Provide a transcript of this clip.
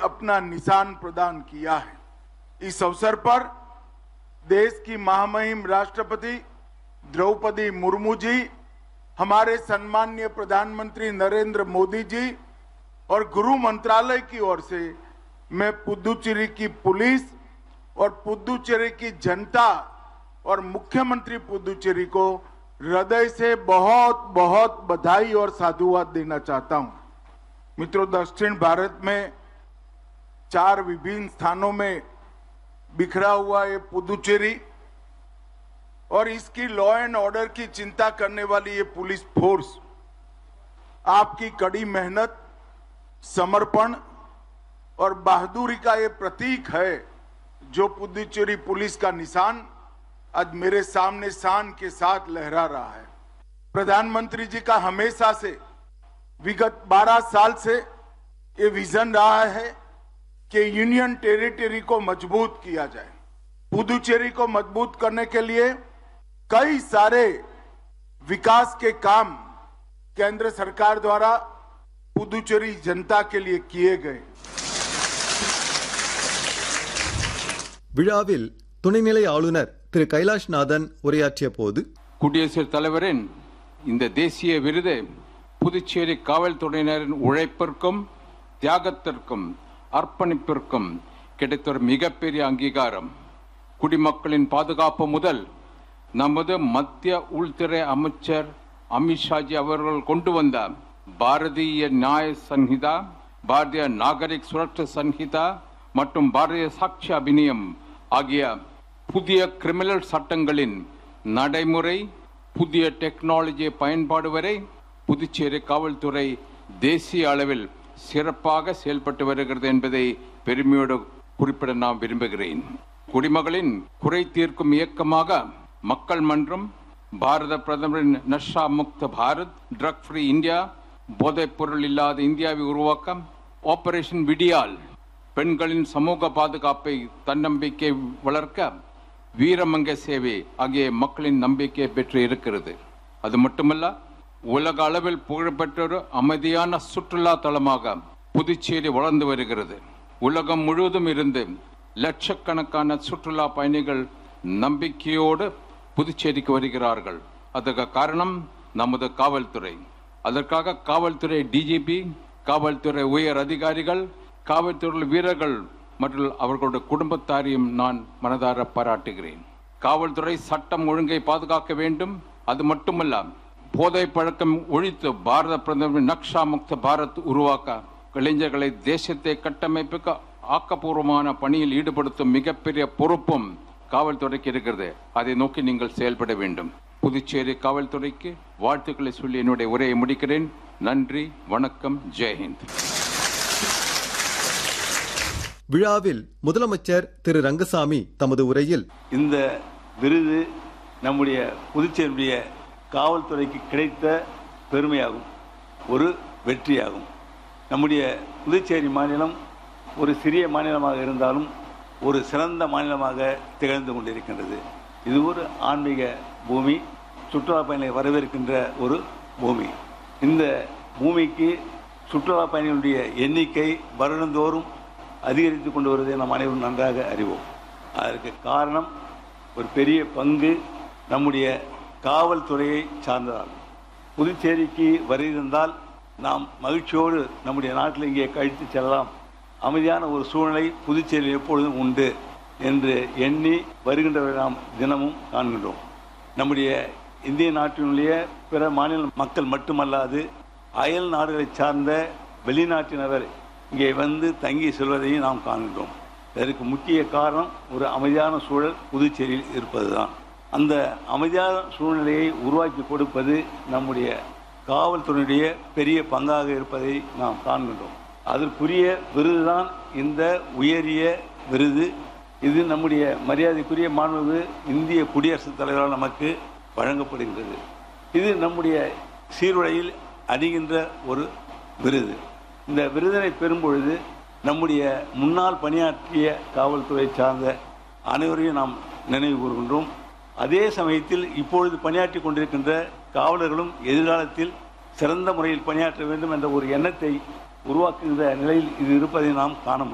अपना निशान प्रदान किया है इस अवसर पर देश की महामहिम राष्ट्रपति द्रौपदी मुर्मू जी हमारे सम्मान्य प्रधानमंत्री नरेंद्र मोदी जी और गृह मंत्रालय की ओर से मैं पुदुचेरी की पुलिस और पुदुचेरी की जनता और मुख्यमंत्री पुदुचेरी को हृदय से बहुत बहुत बधाई और साधुवाद देना चाहता हूं मित्रों दक्षिण भारत में चार विभिन्न स्थानों में बिखरा हुआ ये पुदुचेरी और इसकी लॉ एंड ऑर्डर की चिंता करने वाली ये पुलिस फोर्स आपकी कड़ी मेहनत समर्पण और बहादुरी का ये प्रतीक है जो पुदुचेरी पुलिस का निशान आज मेरे सामने शान के साथ लहरा रहा है प्रधानमंत्री जी का हमेशा से विगत 12 साल से ये विजन रहा है कि यूनियन टेरिटरी को मजबूत किया जाए पुदुचेरी को मजबूत करने के लिए कई सारे विकास के काम केंद्र सरकार द्वारा पुदुचेरी जनता के लिए किए गए விழாவில் துணைநிலை ஆளுநர் திரு கைலாஷ்நாதன் உரையாற்றிய போது குடியரசுத் தலைவரின் இந்த தேசிய விருது புதுச்சேரி காவல்துறையினரின் உழைப்பிற்கும் தியாகத்திற்கும் அர்ப்பணிப்பிற்கும் கிடைத்த ஒரு மிகப்பெரிய அங்கீகாரம் குடிமக்களின் பாதுகாப்பு முதல் நமது மத்திய உள்துறை அமைச்சர் அமித்ஷாஜி அவர்கள் கொண்டு வந்த பாரதிய நியாய சன்ஹிதா பாரதிய நாகரிக் சுரட்சா சன்ஹிதா மற்றும் பாரதிய சாட்சி அபிநியம் ஆகிய புதிய கிரிமினல் சட்டங்களின் நடைமுறை புதிய டெக்னாலஜி பயன்பாடு வரை புதுச்சேரி காவல்துறை தேசிய அளவில் சிறப்பாக செயல்பட்டு வருகிறது என்பதை பெருமையோடு குறிப்பிட நான் விரும்புகிறேன் குடிமகளின் குறை தீர்க்கும் இயக்கமாக மக்கள் மன்றம் பாரத பிரதமரின் நஷா முக்த பாரத் ட்ரக் ஃப்ரீ இந்தியா போதைப் பொருள் இல்லாத இந்தியாவை உருவாக்க ஆபரேஷன் விடியால் பெண்களின் சமூக பாதுகாப்பை தன்னம்பிக்கை வளர்க்க வீரமங்க சேவை ஆகிய மக்களின் நம்பிக்கையை பெற்று இருக்கிறது அது மட்டுமல்ல உலக அளவில் புகழ்பெற்ற ஒரு அமைதியான சுற்றுலா தலமாக புதுச்சேரி வளர்ந்து வருகிறது உலகம் முழுவதும் இருந்து லட்சக்கணக்கான சுற்றுலா பயணிகள் நம்பிக்கையோடு புதுச்சேரிக்கு வருகிறார்கள் அதற்கு காரணம் நமது காவல்துறை அதற்காக காவல்துறை டிஜிபி காவல்துறை உயர் அதிகாரிகள் காவல்துறை வீரர்கள் மற்றும் அவர்களுடைய குடும்பத்தாரையும் நான் மனதார பாராட்டுகிறேன் காவல்துறை சட்டம் ஒழுங்கை பாதுகாக்க வேண்டும் அது மட்டுமல்ல போதை பழக்கம் ஒழித்து பாரத பிரதமர் நக்ஷா முக்த பாரத் உருவாக்க இளைஞர்களை தேசத்தை கட்டமைப்புக்கு ஆக்கப்பூர்வமான பணியில் ஈடுபடுத்தும் மிகப்பெரிய பொறுப்பும் காவல்துறைக்கு இருக்கிறது அதை நோக்கி நீங்கள் செயல்பட வேண்டும் புதுச்சேரி காவல்துறைக்கு வாழ்த்துக்களை சொல்லி என்னுடைய உரையை முடிக்கிறேன் நன்றி வணக்கம் ஜெய்ஹிந்த் விழாவில் முதலமைச்சர் திரு ரங்கசாமி தமது உரையில் இந்த விருது நம்முடைய புதுச்சேரியுடைய காவல்துறைக்கு கிடைத்த பெருமையாகும் ஒரு வெற்றியாகும் நம்முடைய புதுச்சேரி மாநிலம் ஒரு சிறிய மாநிலமாக இருந்தாலும் ஒரு சிறந்த மாநிலமாக திகழ்ந்து கொண்டிருக்கின்றது இது ஒரு ஆன்மீக பூமி சுற்றுலா பயணிகளை வரவேற்கின்ற ஒரு பூமி இந்த பூமிக்கு சுற்றுலா பயணிகளுடைய எண்ணிக்கை வருடந்தோறும் அதிகரித்து கொண்டு வருவதை நாம் அனைவரும் நன்றாக அறிவோம் அதற்கு காரணம் ஒரு பெரிய பங்கு நம்முடைய காவல்துறையை சார்ந்ததாகும் புதுச்சேரிக்கு வருகின்றால் நாம் மகிழ்ச்சியோடு நம்முடைய நாட்டில் இங்கே கழித்து செல்லலாம் அமைதியான ஒரு சூழ்நிலை புதுச்சேரியில் எப்பொழுதும் உண்டு என்று எண்ணி வருகின்றவரை நாம் தினமும் காண்கின்றோம் நம்முடைய இந்திய நாட்டினுடைய பிற மாநில மக்கள் மட்டுமல்லாது அயல் நாடுகளை சார்ந்த வெளிநாட்டினவர் இங்கே வந்து தங்கி செல்வதையும் நாம் காண்கின்றோம் இதற்கு முக்கிய காரணம் ஒரு அமைதியான சூழல் புதுச்சேரியில் இருப்பதுதான் அந்த அமைதியான சூழ்நிலையை உருவாக்கி கொடுப்பது நம்முடைய காவல்துறையுடைய பெரிய பங்காக இருப்பதை நாம் காண்கின்றோம் அதற்குரிய விருதுதான் இந்த உயரிய விருது இது நம்முடைய மரியாதைக்குரிய மாண்பு இந்திய குடியரசுத் தலைவரால் நமக்கு வழங்கப்படுகின்றது இது நம்முடைய சீருடையில் அணிகின்ற ஒரு விருது இந்த விருதினை பெறும் பொழுது நம்முடைய முன்னால் பணியாற்றிய காவல்துறை சார்ந்த அனைவரையும் நாம் நினைவு கூறுகின்றோம் அதே சமயத்தில் இப்பொழுது பணியாற்றி கொண்டிருக்கின்ற காவலர்களும் எதிர்காலத்தில் சிறந்த முறையில் பணியாற்ற வேண்டும் என்ற ஒரு எண்ணத்தை உருவாக்குகின்ற நிலையில் இது இருப்பதை நாம் காண முடியும்